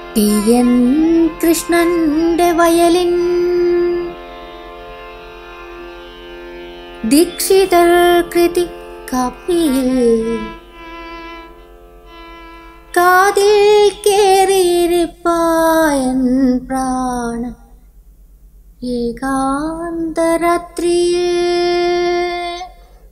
T N കൃഷ്ണന്റെ violin Dikshitar കൃതി കാപ്പിയിൽ കാതിൽ കേറിയിരിപ്പായൻ പ്രാണ ഏകാന്തരാത്രിയിൽ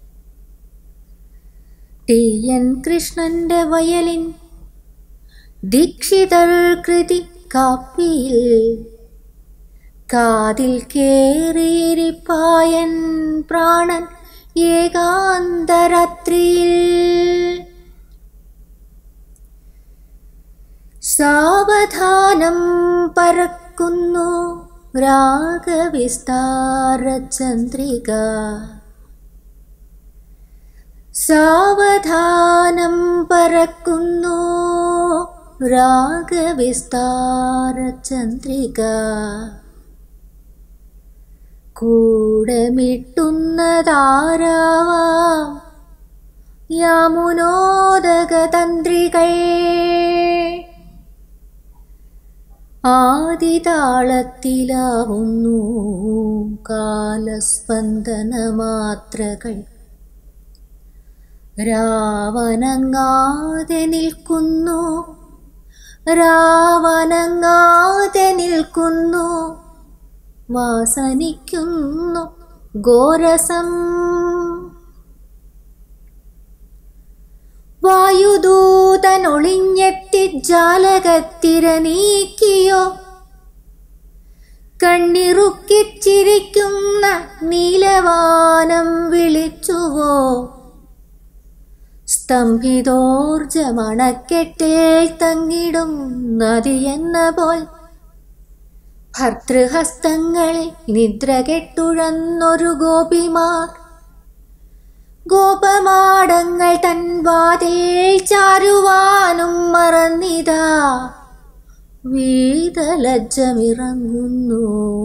ടി എൻ കൃഷ്ണന്റെ വയലിൻ ദീക്ഷിതർ കൃതി കാപ്പിയിൽ കാതിൽ കേറിയിരിപ്പായൻ പ്രാണൻ ഏകാന്തരാത്രിയിൽ സാവധാനം പറക്കുന്നു രാഗവിസ്താരചന്ദ്രിക സാവധാനം പറക്കുന്നു രാഗവിസ്താരചന്ദ്രിക കൂടമിട്ടുന്നതാരാവാം യാമുനോദകതന്ത്രികൾ ആദിതാളത്തിലാവുന്നു കാലസ്പന്ദനമാത്രകൾ രാവനങ്ങാതെ നിൽക്കുന്നു രാവനങ്ങാതെ നിൽക്കുന്നു വാസനിക്കുന്നു ഗോരസം വായുദൂതനൊളിഞ്ഞെത്തി ജാലകത്തിര നീക്കിയോ കണ്ണിറുക്കിച്ചിരിക്കുന്ന നീലവാനം വിളിച്ചുവോ സ്തംഭിതോർജമണക്കെട്ടിൽ തങ്ങിടും നദിയെന്ന പോൽ ഭർതൃഹസ്തങ്ങളിൽ നിദ്ര കെട്ടുഴന്നൊരു ഗോപിമാർ ഗോപമാടങ്ങൾ തൻ വാതിൽ ചാരുവാനും മറന്നിതാ വീതലജ്ജമിറങ്ങുന്നു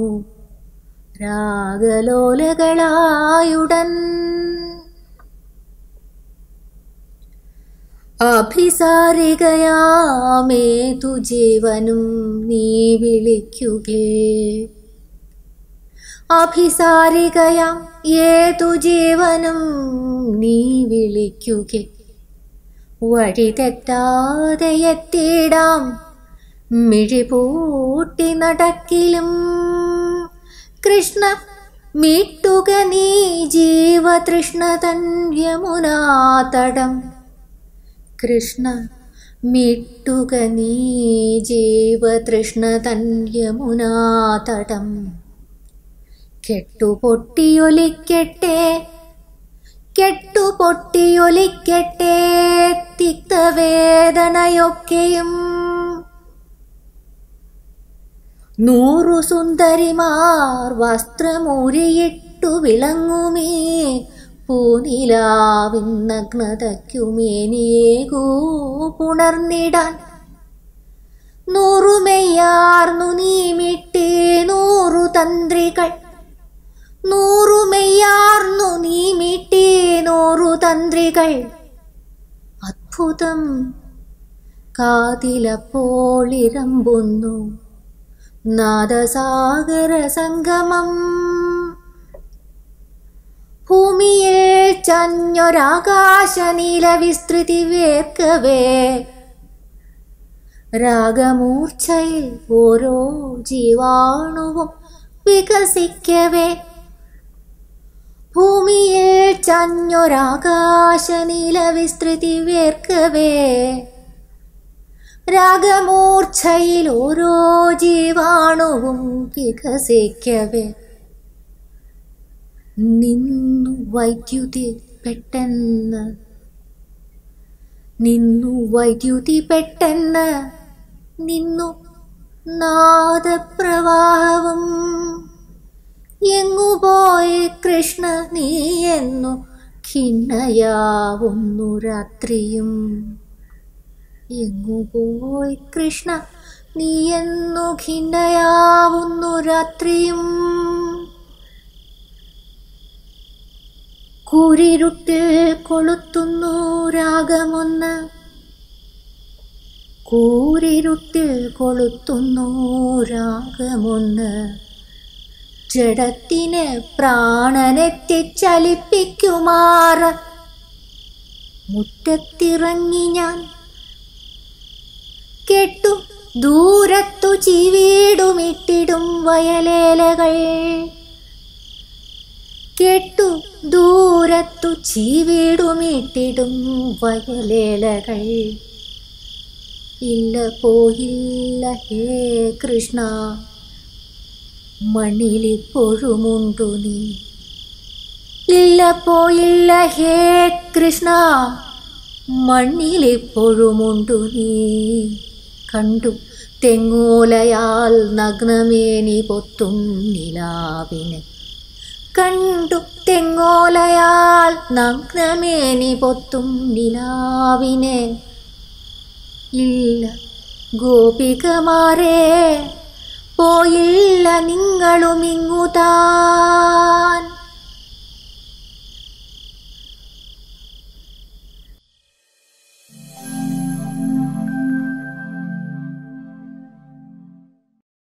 രാഗലോലകളായുടൻ അഭിസാരികയാമേതു ജീവനും നീ വിളിക്കുകേ അഭിസാരികയാം ഏതു ജീവനും നീ വിളിക്കുകെ വഴി തെറ്റാതെ എത്തിയിടാം മിഴിപൂട്ടി നടക്കിലും കൃഷ്ണ മീട്ടുക നീ ജീവതൃഷ്ണ തൻ യമുനാതടം കൃഷ്ണ മീട്ടുക നീ ജീവതൃഷ്ണ തൻ യമുനാതടം കെട്ടുപൊട്ടിയൊലിക്കട്ടെ കെട്ടുപൊട്ടിയൊലിക്കട്ടെ തിക്തവേദനയൊക്കെയും നൂറു സുന്ദരിമാർ വസ്ത്രമൂരിയിട്ടു വിളങ്ങുമേ പൂനിലാവിൻ നഗ്നതയ്ക്കുമേനിയേകൂ പുണർന്നിടാൻ നൂറുമെയ്യാർന്നു നീമിട്ടേ നൂറു തന്ത്രികൾ നൂറുമെയ്യാർന്നു നീമിട്ടേ നൂറു തന്ത്രികൾ അത്ഭുതം കാതിലപ്പോളിരമ്പുന്നു നാദസാഗര സംഗമം ഭൂമിയിൽ ചഞ്ഞൊരാകാശ നീലവിസ്തൃതി വേർക്കവേ രാഗമൂർച്ഛയിൽ ഓരോ ജീവാണുവും വികസിക്കവേ ഭൂമിയിൽ ചഞ്ഞൊരാകാശ നീലവിസ്തൃതി വേർക്കവേ രാഗമൂർച്ഛയിൽ ഓരോ ജീവാണുവും വികസിക്കവേ നിന്നു വൈദ്യുതി പെട്ടെന്ന് നിന്നു വൈദ്യുതി പെട്ടെന്ന് നിന്നു നാദപ്രവാഹവും എങ്ങുപോയി കൃഷ്ണ നീ എന്നു ഖിന്നയാവുന്നു രാത്രിയും എങ്ങുപോയി കൃഷ്ണ നീ എന്നു ഖിന്നയാവുന്നു രാത്രിയും കൂരിരുട്ടിൽ കൊളുത്തുന്നു രാഗമൊന്ന് കൂരിരുട്ടിൽ കൊളുത്തുന്നു രാഗമൊന്ന് ജഡത്തിന് പ്രാണനെത്തിച്ചലിപ്പിക്കുമാറ് മുറ്റത്തിറങ്ങി ഞാൻ കേട്ടു ദൂരത്തു ചീവീടുമിട്ടിടും വയലേലകൾ കേട്ടു ദൂരത്തു ചീവീടുമിട്ടിടും വയലേലകൾ ഇല്ല പോയില്ല ഹേ കൃഷ്ണ മണ്ണിലിപ്പോഴുമുണ്ടു നീ ഇല്ല പോയില്ല ഹേ കൃഷ്ണ മണ്ണിലിപ്പോഴുമുണ്ടു നീ കണ്ടു തെങ്ങോലയാൽ നഗ്നമേനി പൊത്തും നിലാവിനെ കണ്ടു തെങ്ങോലയാൽ നഗ്നമേനി പൊത്തും നിലാവിനെ ഇല്ല ഗോപികമാരെ പോയില്ല നിങ്ങളുമിങ്ങുതാൻ